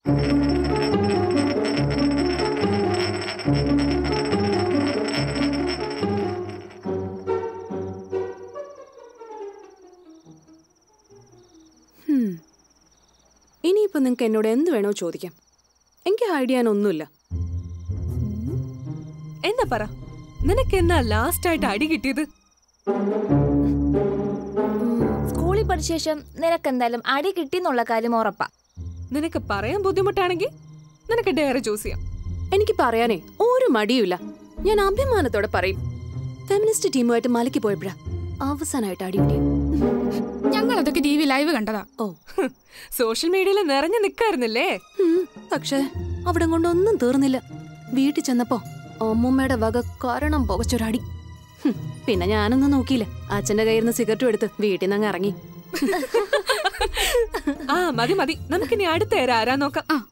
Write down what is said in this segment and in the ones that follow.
ഹും. ഇനിയിപ്പോ നിങ്ങൾക്ക് എന്നോട് എന്ത് വേണോ ചോദിക്കാം എനിക്ക് ഹൈഡ് ചെയ്യാനൊന്നുമില്ല എന്താ പറ നിനക്ക് എന്നാ ലാസ്റ്റ് ആയിട്ട് അടി കിട്ടിയത് സ്കൂളിൽ പഠിച്ച ശേഷം നിനക്ക് എന്തായാലും അടി കിട്ടിന്നുള്ള കാര്യം ഉറപ്പാ നിനക്ക് പറയാൻ ബുദ്ധിമുട്ടാണെങ്കിൽ നിനക്ക് ഡയറി ചൂസ് ചെയ്യാം എനിക്ക് പറയാനേ ഒരു മടിയുമില്ല ഞാൻ അഭിമാനത്തോടെ പറയും ഫെമിനിസ്റ്റ് ടീമുമായിട്ട് മലയ്ക്ക് പോയപ്പോഴാ അവസാനമായിട്ട് അടിപിടി ഞങ്ങൾ അതൊക്കെ ടി വി ലൈവ് കണ്ടതാ ഓ സോഷ്യൽ മീഡിയയിൽ നിറഞ്ഞു നിക്കായിരുന്നില്ലേ ഉം, പക്ഷേ അവിടെ കൊണ്ടൊന്നും തീർന്നില്ല വീട്ടിൽ ചെന്നപ്പോ അമ്മൂമ്മയുടെ വക കാരണം പുകച്ചൊരടി ഹും, പിന്നെ ഞാനൊന്നും നോക്കിയില്ല അച്ഛന്റെ കയ്യിൽ നിന്ന് സിഗരറ്റും എടുത്ത് വീട്ടിൽ നിന്ന് അങ്ങ് ഇറങ്ങി ആ മതി മതി നമുക്കിനി അടുത്ത ഏര ആരാ നോക്കാം ആ.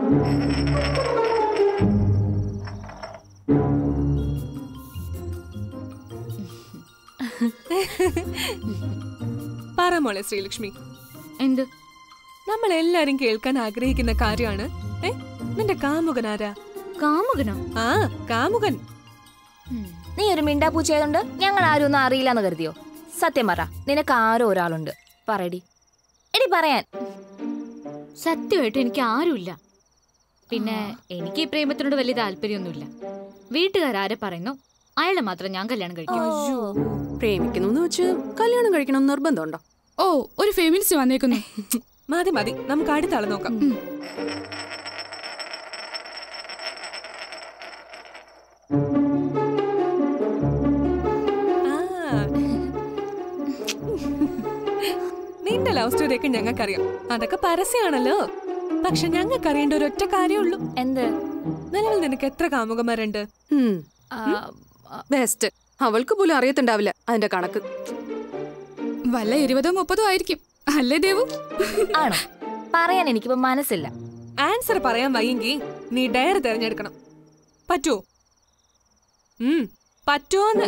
പറ മോളെ ശ്രീലക്ഷ്മി എന്ത് നമ്മൾ എല്ലാരും കേൾക്കാൻ ആഗ്രഹിക്കുന്ന കാര്യമാണ് ഏ നിന്റെ കാമുകൻ ആരാ കാമുകനോ ആ കാമുകൻ നീ ഒരു മിണ്ടാപ്പൂച്ചയായതുകൊണ്ട് ഞങ്ങൾ ആരും ഒന്നും അറിയില്ലെന്ന് കരുതിയോ സത്യം പറ നിനക്ക് ആരോ ഒരാളുണ്ട് പറയടി എടി പറയാൻ സത്യമായിട്ട് എനിക്ക് ആരുമില്ല പിന്നെ എനിക്ക് ഈ പ്രേമത്തിനോട് വലിയ താല്പര്യമൊന്നുമില്ല വീട്ടുകാരെ പറയുന്നു അയാളെ മാത്രം ഞാൻ കല്യാണം കഴിക്കും പ്രേമിക്കുന്നു എന്ന് വെച്ച് കല്യാണം കഴിക്കണം നിർബന്ധമുണ്ടോ ഓ ഒരു ഫെമിനിസ്റ്റ് വന്നേക്കുന്നു മതി മതി നമുക്ക് അടുത്ത ആളെ നോക്കാം ഉം. ആ. നിന്റെ ലവ് സ്റ്റോറി ഒക്കെ ഞങ്ങൾക്കറിയാം അതൊക്കെ പരസ്യമാണല്ലോ പക്ഷെ ഞങ്ങൾക്ക് അറിയേണ്ട ഒരു ഒറ്റ കാര്യമുള്ളൂ എന്ത് നിലവിൽ നിനക്ക് എത്ര കാമുകന്മാരുണ്ട് ഉം, ആ, ബെസ്റ്റ് അവൾക്ക് പോലും അറിയത്തുണ്ടാവില്ല അതിന്റെ കണക്ക് വല്ല ഇരുപതോ മുപ്പതോ ആയിരിക്കും അല്ലേ ദേവു ആണോ പറയാൻ എനിക്കിപ്പോ മനസ്സില്ല ആൻസർ പറയാൻ വയ്യെങ്കിൽ നീ ഡയറി തിരഞ്ഞെടുക്കണം പറ്റുമോ ഉം പറ്റുമോന്ന്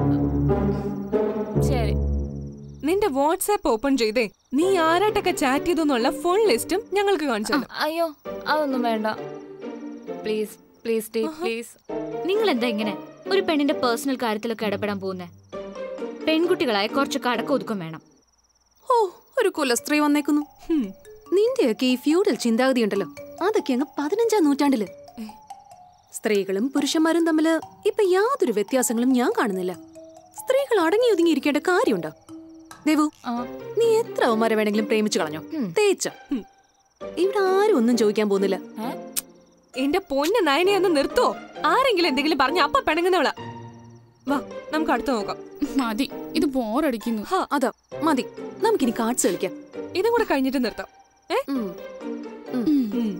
ശരി നിന്റെ വാട്സാപ്പ് ഓപ്പൺ ചെയ്തേ നീ ആരായിട്ടൊക്കെ ചാറ്റ് ചെയ്തെന്നുള്ള ഫുൾ ലിസ്റ്റും ഞങ്ങൾക്ക് കാണിച്ചു തരാം. അയ്യോ അതൊന്നും വേണ്ട പ്ലീസ് പ്ലീസ് ടീ പ്ലീസ് നിങ്ങൾ എന്താ ഇങ്ങനെ ഒരു പെണ്ണിന്റെ പേഴ്സണൽ കാര്യത്തിലൊക്കെ ഇടപെടാൻ പോകുന്നേ പെൺകുട്ടികളായ കുറച്ചൊക്കെ അടക്കം ഒതുക്കം വേണം ഓ ഒരു കുലസ്ത്രീ വന്നേക്കുന്നു ഹും. നിന്റെയൊക്കെ ഈ ഫ്യൂഡൽ ചിന്താഗതി ഉണ്ടല്ലോ അതൊക്കെ അങ്ങ് പതിനഞ്ചാം നൂറ്റാണ്ടില് സ്ത്രീകളും പുരുഷന്മാരും തമ്മില് ഇപ്പൊ യാതൊരു വ്യത്യാസങ്ങളും ഞാൻ കാണുന്നില്ല സ്ത്രീകൾ അടങ്ങി ഒതുങ്ങി ഇരിക്കേണ്ട കാര്യമുണ്ടോ ദേവു ആ. നീ എത്ര അവന്മാരെ വേണമെങ്കിലും പ്രേമിച്ചു കളഞ്ഞോ ഉം. തേച്ച ഇവിടെ ആരും ഒന്നും ചോദിക്കാൻ പോകുന്നില്ല ഏ? എന്റെ പൊന്ന് നയനെ ഒന്ന് നിർത്തോ ആരെങ്കിലും എന്തെങ്കിലും പറഞ്ഞ അപ്പ പിണങ്ങുന്നവളാ വാ നമുക്ക് അടുത്ത് നോക്കാം മതി ഇത് ബോറടിക്കുന്നു ഹാ അതാ മതി നമുക്കിനി കാർഡ്സ് കളിക്കാം ഇതും കൂടെ കഴിഞ്ഞിട്ട് നിർത്താം ഏ ഉം. ഉം. ഉം.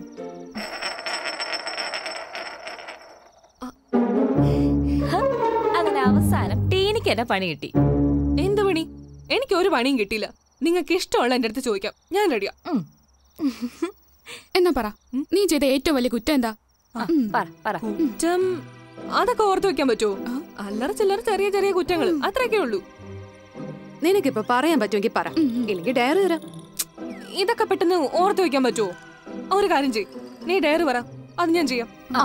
അങ്ങനെ അവസാനം ടീനിക്ക് എന്നെ പണി കിട്ടി എന്ത് പണി എനിക്ക് ഒരു പണിയും കിട്ടിയില്ല നിങ്ങൾക്ക് ഇഷ്ടമുള്ള എന്റെ അടുത്ത് ചോദിക്കാം ഞാൻ റെഡിയാ ഉം. എന്നാ പറ നീ ചെയ്ത ഏറ്റവും വലിയ കുറ്റം എന്താ ആ, പറ പറ കുറ്റം അതൊക്കെ ഓർത്ത് വെക്കാൻ പറ്റുമോ അല്ലറ ചില്ലറ ചെറിയ ചെറിയ കുറ്റങ്ങൾ അത്രയൊക്കെ ഉള്ളൂ നിനക്കിപ്പൊ പറയാൻ പറ്റുമെങ്കിൽ പറ ഇല്ലെങ്കിൽ ഡയറി തരാം ഇതൊക്കെ പെട്ടെന്ന് ഓർത്ത് വെക്കാൻ പറ്റുമോ ഒരു കാര്യം ചെയ് നീ ഡയറി പറ അത് ഞാൻ ചെയ്യാം ആ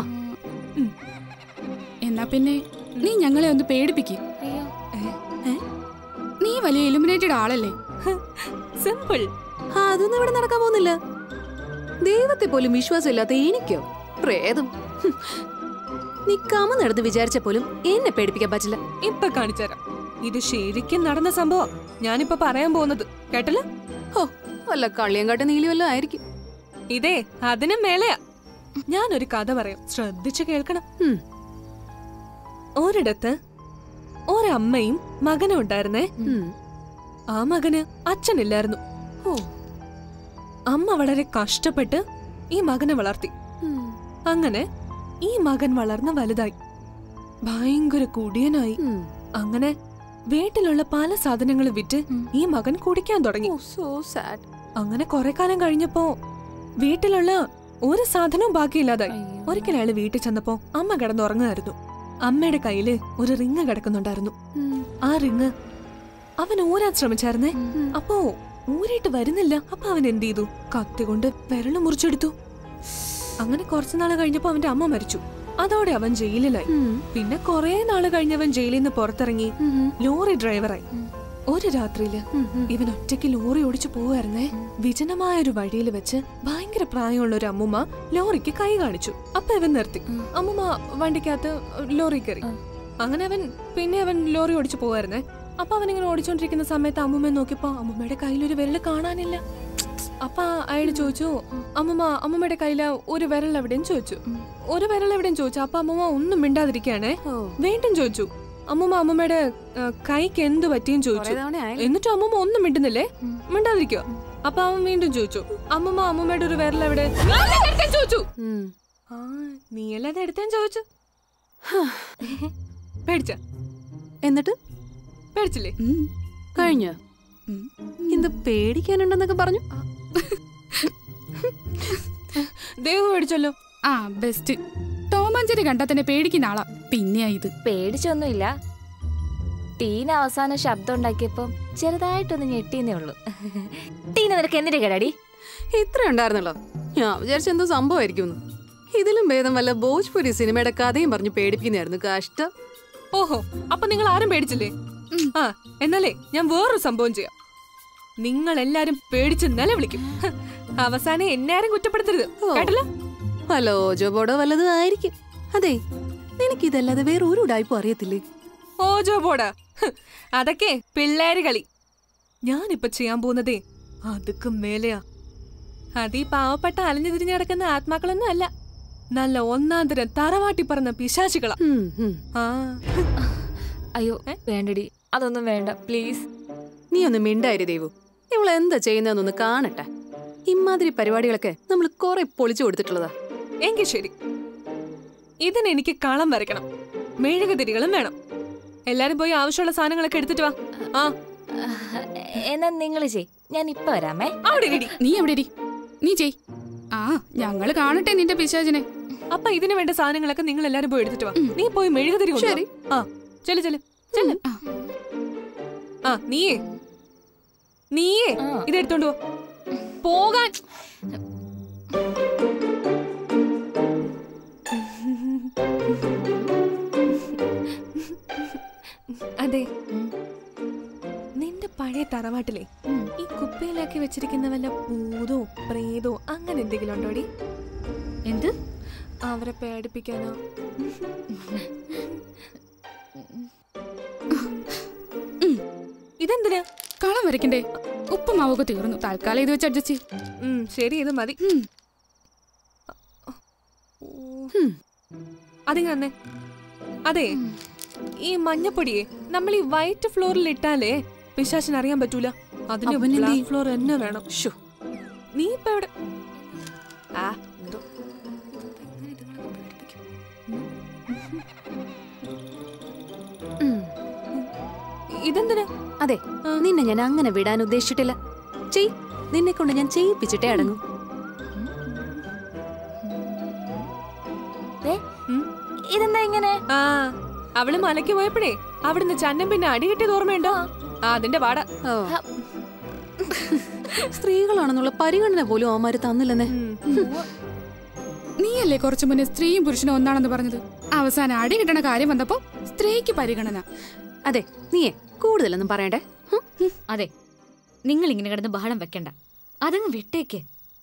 എന്നാ പിന്നെ നീ ഞങ്ങളെ ഒന്ന് പേടിപ്പിക്ക് അയ്യോ നീ വലിയ ഇലുമിനേറ്റഡ് ആളല്ലേ സിമ്പിൾ ആ, അതൊന്നും ഇവിടെ നടക്കാൻ പോകുന്നില്ല ദൈവത്തെ പോലും വിശ്വാസമില്ലാത്ത എനിക്കോ പ്രേതം ഹും. നിക്കാമെന്ന് നടന്ന് വിചാരിച്ച പോലും എന്നെ പേടിപ്പിക്കാൻ പറ്റില്ല ഇപ്പൊ കാണിച്ചുതരാം ഇത് ശരിക്കും നടന്ന സംഭവം ഞാനിപ്പോ പറയാൻ പോകുന്നത് കേട്ടല്ലോ ഹോ വല്ല കള്ളിയങ്കാട്ട് നീലി വല്ലതും ആയിരിക്കും ഇതേ അതിനും മേലെയാ ഞാനൊരു കഥ പറയാം ശ്രദ്ധിച്ചു കേൾക്കണം ഉം. ഒരിടത്ത് ഒരമ്മയും മകനും ഉണ്ടായിരുന്നേ ഉം. ആ മകന് അച്ഛനില്ലായിരുന്നു ഓ അമ്മ വളരെ കഷ്ടപ്പെട്ട് ഈ മകനെ വളർത്തി ഉം. അങ്ങനെ ഈ മകൻ വളർന്ന് വലുതായി ഭയങ്കര കുടിയനായി ഉം. അങ്ങനെ വീട്ടിലുള്ള പല സാധനങ്ങളും വിറ്റ് ഈ മകൻ കുടിക്കാൻ തുടങ്ങി ഓ സോ സാഡ് അങ്ങനെ കുറെ കാലം കഴിഞ്ഞപ്പോ വീട്ടിലുള്ള ഒരു സാധനവും ബാക്കിയില്ലാതായി ഒരിക്കൽ അയാള് വീട്ടിൽ ചെന്നപ്പോ അമ്മ കിടന്നുറങ്ങുമായിരുന്നു അമ്മയുടെ കയ്യില് ഒരു റിങ് കിടക്കുന്നുണ്ടായിരുന്നു ആ റിങ് അവൻ ഊരാൻ ശ്രമിച്ചായിരുന്നേ അപ്പോ ഊരിയിട്ട് വരുന്നില്ല അപ്പൊ അവൻ എന്ത് ചെയ്തു കത്തി കൊണ്ട് വിരല് മുറിച്ചെടുത്തു അങ്ങനെ കുറച്ചു നാൾ കഴിഞ്ഞപ്പോ അവന്റെ അമ്മ മരിച്ചു അതോടെ അവൻ ജയിലിലായി പിന്നെ കുറെ നാള് കഴിഞ്ഞവൻ ജയിലിൽ നിന്ന് പുറത്തിറങ്ങി ലോറി ഡ്രൈവറായി ഒരു രാത്രിയില് ഇവൻ ഒറ്റയ്ക്ക് ലോറി ഓടിച്ചു പോവായിരുന്നേ വിജനമായ ഒരു വഴിയിൽ വെച്ച് ഭയങ്കര പ്രായമുള്ള ഒരു അമ്മുമ്മ ലോറിക്ക് കൈ കാണിച്ചു അപ്പൊ ഇവൻ നിർത്തി അമ്മുമ്മ വണ്ടിക്കകത്ത് ലോറി കയറി അങ്ങനെ അവൻ പിന്നെ അവൻ ലോറി ഓടിച്ചു പോവായിരുന്നേ അപ്പൊ അവൻ ഇങ്ങനെ ഓടിച്ചോണ്ടിരിക്കുന്ന സമയത്ത് അമ്മുമ്മയെ നോക്കിയപ്പോ അമ്മുമ്മയുടെ കയ്യിൽ ഒരു വിരല് കാണാനില്ല അപ്പൊ അയാൾ ചോദിച്ചു അമ്മുമ്മ അമ്മുമ്മയുടെ കയ്യില് ഒരു വിരൽ എവിടെയും ചോദിച്ചു ഒരു വിരൽ എവിടെയും ചോദിച്ചു അപ്പൊ അമ്മുമ്മ ഒന്നും മിണ്ടാതിരിക്കുകയാണേ വീണ്ടും ചോദിച്ചു അമ്മുമ്മ അമ്മുമ്മയുടെ ആ, കൈക്ക് എന്ത് പറ്റിയും ചോദിച്ചു എന്നിട്ടും അമ്മുമ്മ ഒന്നും മിണ്ടുന്നില്ലേ മിണ്ടാതിരിക്കോ അപ്പൊ അവൻ വീണ്ടും ചോദിച്ചു അമ്മുമ്മ അമ്മുമ്മയുടെ ഒരു വിരൽ എവിടെ "ഞാനല്ലേ എടുത്തേ" ചോദിച്ചു ആ നീയല്ലാതെ എടുത്തേൻ ചോദിച്ചു പേടിച്ച എന്നിട്ട് പേടിച്ചില്ലേ കഴിഞ്ഞ എന്ത് പേടിക്കാനുണ്ടെന്നൊക്കെ പറഞ്ഞു ദേവ് പേടിച്ചല്ലോ ആ ബെസ്റ്റ് ടോമാഞ്ചേരി കണ്ടാ തന്നെ പേടിക്കുന്ന ആളാ പിന്നെയാ ഇത് പേടിച്ചൊന്നുമില്ല ടീന അവസാനം ശബ്ദം ഉണ്ടാക്കിയപ്പം ചെറുതായിട്ടൊന്ന് ഞെട്ടിന്നേ ഉള്ളൂ ടീന നിനക്ക് എന്തിന്റെ കേടാടി ഇത്ര ഉണ്ടായിരുന്നല്ലോ ഞാൻ വിചാരിച്ച എന്തോ സംഭവമായിരിക്കും ഇതിലും ഭേദം വല്ല ഭോജ്പുരി സിനിമയുടെ കഥയും പറഞ്ഞ് പേടിപ്പിക്കുന്നതായിരുന്നു കഷ്ടം ഓഹോ അപ്പൊ നിങ്ങൾ ആരും പേടിച്ചില്ലേ ആ എന്നാലേ ഞാൻ വേറൊരു സംഭവം ചെയ്യാം നിങ്ങൾ എല്ലാരും പേടിച്ച് നിലവിളിക്കും ഹ്, അവസാനം എന്നെ ആരും കുറ്റപ്പെടുത്തരുത് കേട്ടല്ലോ ഹലോ ജോബോടോ വല്ലതും ആയിരിക്കും അതെ നിനക്കിതല്ലാതെ വേറെ ഒരു ഉടായ്പും അറിയത്തില്ലേ ഓജോ പോടാ ഹ്, അതൊക്കെ പിള്ളേര് കളി ഞാനിപ്പൊ ചെയ്യാൻ പോകുന്നതേ അതുക്കും മേലെയാ അത് ഈ പാവപ്പെട്ട അലഞ്ഞു തിരിഞ്ഞു കിടക്കുന്ന ആത്മാക്കളൊന്നും അല്ല നല്ല ഒന്നാന്തരം തറവാട്ടി പറഞ്ഞ പിശാചികളാ ഹും, ഹും. ആ അയ്യോ വേണ്ടടി അതൊന്നും വേണ്ട പ്ലീസ് നീ ഒന്ന് മിണ്ടായിരു ദേവു ഇവൾ എന്താ ചെയ്യുന്നതെന്നൊന്ന് കാണട്ടെ ഇമാതിരി പരിപാടികളൊക്കെ നമ്മൾ കുറെ പൊളിച്ചു കൊടുത്തിട്ടുള്ളതാ എങ്കിൽ ശരി ഇതിന് എനിക്ക് കളം വരയ്ക്കണം മെഴുകുതിരികളും വേണം എല്ലാരും പോയി ആവശ്യമുള്ള സാധനങ്ങളൊക്കെ എടുത്തിട്ട് വാ ആ എന്നാ നിങ്ങൾ ചെയ് ഞാൻ ഇപ്പൊ വരാമേ അവിടെ ഇരിടി നീ എവിടെ ഇരി? നീ ചെയ് ആ ഞങ്ങള് കാണട്ടെ നിന്റെ പിശാചിനെ അപ്പൊ ഇതിന് വേണ്ട സാധനങ്ങളൊക്കെ നിങ്ങൾ എല്ലാരും പോയി എടുത്തിട്ട് വാ നീ പോയി മെഴുകുതിരി കൊണ്ടുവാ. ശരി. ആ ചെല് ചെല് ചെല് ആ. ആ നീയേ നീയേ ആ. ഇത് എടുത്തോണ്ട് പോ പോകാൻ അതെ നിന്റെ പഴയ തറവാട്ടിലെ ഈ കുപ്പയിലാക്കി വെച്ചിരിക്കുന്ന വല്ല ഭൂതോ പ്രേതോ അങ്ങനെ എന്തെങ്കിലും ഉണ്ടോടി എന്ത് അവരെ പേടിപ്പിക്കാനോ ഇതെന്തിനാ കളം വരയ്ക്കണ്ടേ ഉപ്പുമാവൊക്കെ തീർന്നു തൽക്കാലം ഇത് വെച്ച് അഡ്ജസ്റ്റ് ചെയ്യ്. ഉം, ശരി ഇത് മതി ഉം. ഹും. അതിങ്ങനെ തന്നെ അതെ ഈ മഞ്ഞപ്പൊടിയെ നമ്മൾ ഈ വൈറ്റ് ഫ്ലോറിൽ ഇട്ടാലേ പിശാചിന് അറിയാൻ പറ്റൂല അതിന് അവനെന്ത് ബ്ലാക്ക് ചെയ്യും? ഫ്ലോർ തന്നെ വേണം ശ്ശോ. നീ ഇപ്പൊ എവിടെ ആ എന്തോ ഉം. ഇതെന്തിനാ അതെ നിന്നെ ഞാൻ അങ്ങനെ വിടാൻ ഉദ്ദേശിച്ചിട്ടില്ല ചെയ് നിന്നെ കൊണ്ട് ഞാൻ ചെയ്യിപ്പിച്ചിട്ടേ അടങ്ങും ദേ, ഇതെന്താ ഇങ്ങനെ ആ അവള് മലയ്ക്ക് പോയപ്പോഴേ അവിടുന്ന് ചന്നം പിന്നെ അടി കിട്ടിയത് ഓർമ്മയുണ്ടോ ആ അതിന്റെ പാട ഓ. സ്ത്രീകളാണെന്നുള്ള പരിഗണന പോലും അവന്മാര് തന്നില്ലെന്നേ നീയല്ലേ കുറച്ചു മുന്നേ സ്ത്രീയും പുരുഷനും ഒന്നാണെന്ന് പറഞ്ഞത് അവസാനം അടി കിട്ടണ കാര്യം വന്നപ്പോ സ്ത്രീക്ക് പരിഗണന അതെ നീയെ കൂടുതലൊന്നും പറയണ്ടേ ഹും. അതെ നിങ്ങൾ ഇങ്ങനെ കിടന്ന് ബഹളം വെക്കണ്ട അതങ്ങ് വിട്ടേക്ക്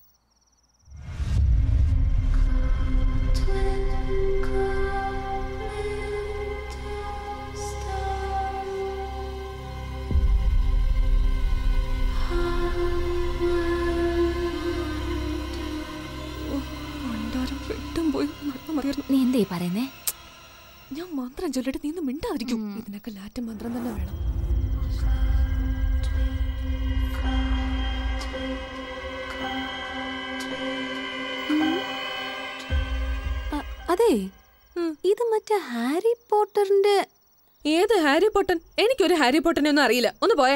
മണ്ടാരം വെട്ടും പോയി നടന്നാ മതിയായിരുന്നു. നീ എന്തേ പറയുന്നേ ഞാൻ മന്ത്രം ചൊല്ലിട്ട് നീ ഒന്നും മിണ്ടാതിരിക്കും ഇതിനൊക്കെ ലാറ്റ മന്ത്രം തന്നെ വേണം അ- അതെ ഇത് മറ്റേ ഹാരി പോട്ടറിന്റെ ഏത് ഹാരി പൊട്ടൻ എനിക്കൊരു ഹാരി പൊട്ടനെ ഒന്നും അറിയില്ല ഒന്ന് പോയേ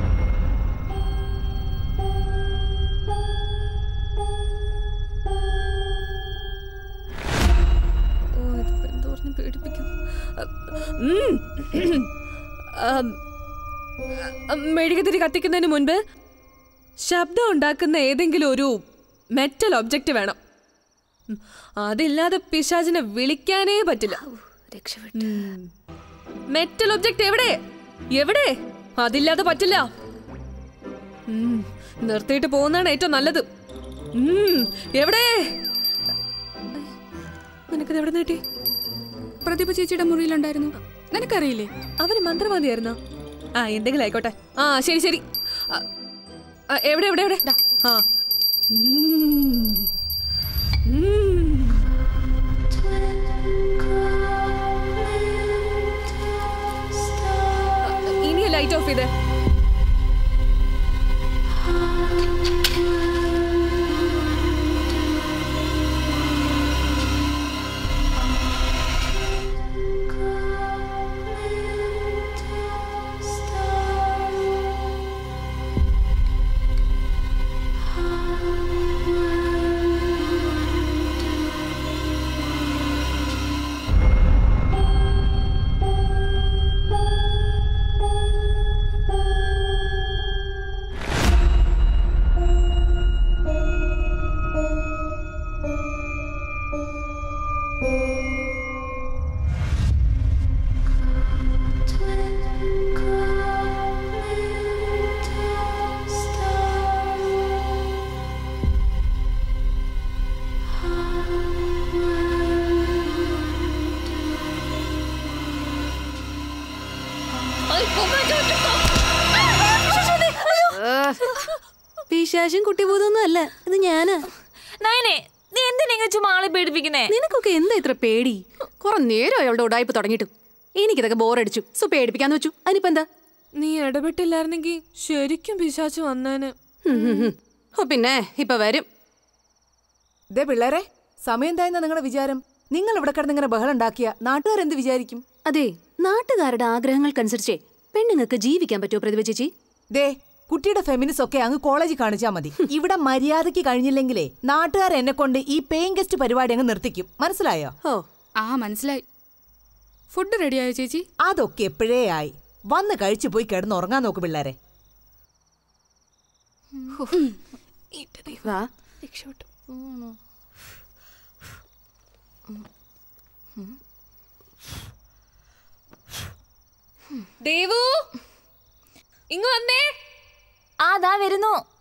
ഓ, ഇതിപ്പോ എന്ത് പറഞ്ഞ് പേടിപ്പിക്കും? ഉം. ആം, ആ, മെഴുകുതിരി കത്തിക്കുന്നതിന് മുൻപ് ശബ്ദം ഉണ്ടാക്കുന്ന ഏതെങ്കിലും ഒരു മെറ്റൽ ഒബ്ജക്റ്റ് വേണം ഉം, അതില്ലാതെ പിശാചിനെ വിളിക്കാനേ പറ്റില്ല രക്ഷപ്പെട്ടു മെറ്റൽ ഒബ്ജക്റ്റ് എവിടെ എവിടെ അതില്ലാതെ പറ്റില്ല ഉം, നിർത്തിയിട്ട് പോകുന്നതാണ് ഏറ്റവും നല്ലത് ഉം, എവിടെ നിനക്കത് എവിടെ നീട്ടി പ്രതിഭ ചേച്ചിയുടെ മുറിയിലുണ്ടായിരുന്നു നിനക്കറിയില്ലേ അവന് മന്ത്രവാദിയായിരുന്നോ ആ എന്തെങ്കിലും ആയിക്കോട്ടെ ആ ശരി ശരി ആ, ആ, എവിടെ എവിടെ എവിടെ ദാ, ആ ഉം. ഉം. ഇനി ലൈറ്റ് ഓഫ് ചെയ്തേ പിശാശും കുട്ടിബോധമൊന്നും അല്ല ഇത് ഞാനാ നയനെ നീ എന്തിനാ ചുമ്മാ ആളെ പേടിപ്പിക്കുന്നേ നിനക്കൊക്കെ എന്താ ഇത്ര പേടി കുറെ നേരം അയാളുടെ ഉടായ്പ തുടങ്ങിയിട്ടു എനിക്കിതൊക്കെ ബോറടിച്ചു സോ പേടിപ്പിക്കാന്ന് വെച്ചു അതിനിപ്പോ എന്താ നീ ഇടപെട്ടില്ലായിരുന്നെങ്കിൽ ശരിക്കും പിശാച്ച് വന്നേന് ഹും, ഹും, ഹും. ഓ പിന്നെ ഇപ്പൊ വരും ദേ പിള്ളേരെ സമയം എന്തായെന്നാ നിങ്ങളുടെ വിചാരം നിങ്ങൾ ഇവിടെ കിടന്ന് ഇങ്ങനെ ബഹളം ഉണ്ടാക്കിയ നാട്ടുകാർ എന്ത് വിചാരിക്കും അതെ നാട്ടുകാരുടെ ആഗ്രഹങ്ങൾക്കനുസരിച്ചേ പെണ്ണുങ്ങൾക്ക് ജീവിക്കാൻ പറ്റുമോ പ്രതിഭ ചേച്ചി ദേ കുട്ടിയുടെ ഫെമിനിസ് ഒക്കെ അങ്ങ് കോളേജിൽ കാണിച്ചാ മതി ഇവിടെ മര്യാദയ്ക്ക് കഴിഞ്ഞില്ലെങ്കിലേ നാട്ടുകാർ എന്നെ കൊണ്ട് ഈ പേയിങ് ഗസ്റ്റ് പരിപാടി അങ്ങ് നിർത്തിക്കും മനസ്സിലായോ ഓ ആ മനസ്സിലായി ഫുഡ് റെഡിയായോ ചേച്ചി അതൊക്കെ എപ്പോഴേ ആയി വന്ന് കഴിച്ചു പോയി കിടന്ന് ഉറങ്ങാൻ നോക്ക് പിള്ളേരെ വാ ദേവു ഇങ്ങ് വന്നേ ആ ദാ വരുന്നു